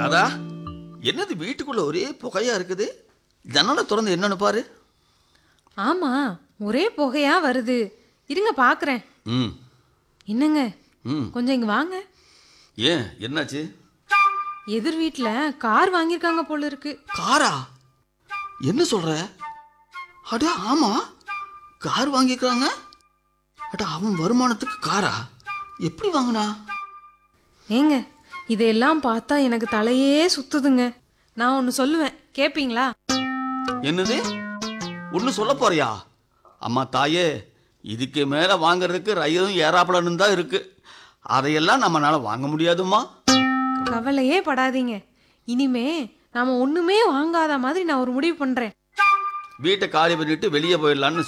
ராதா என்னது வீட்டுக்குள்ள ஒரே புகையா இருக்குது ஜன்னலை திறந்து என்னன்னு பாரு ஆமா ஒரே புகையா வருது இருங்க பாக்குறேன் ம் என்னங்க ம் கொஞ்சம் இங்க வாங்க ஏன் என்னாச்சு எதிர் வீட்ல கார் வாங்கியிருக்காங்க போல இருக்கு காரா என்ன சொல்ற அட ஆமா கார் வாங்கிக்கிறாங்க அட அவன் வருமானத்துக்கு காரா எப்படி வாங்கினா ஏங்க இதையெல்லாம் பார்த்தா எனக்கு தலையே சுத்துதுங்க நான் ஒன்று சொல்லுவேன் கேப்பீங்களா என்னது ஒன்று சொல்ல போறியா அம்மா தாயே இதுக்கு மேலே வாங்குறதுக்கு ரயிலும் ஏறாப்பலன்னு தான் இருக்கு அதையெல்லாம் நம்மளால வாங்க முடியாதும்மா கவலையே படாதீங்க இனிமே நாம ஒண்ணுமே வாங்காத மாதிரி நான் ஒரு முடிவு பண்றேன் வீட்டை காலி பண்ணிட்டு வெளியே போயிடலான்னு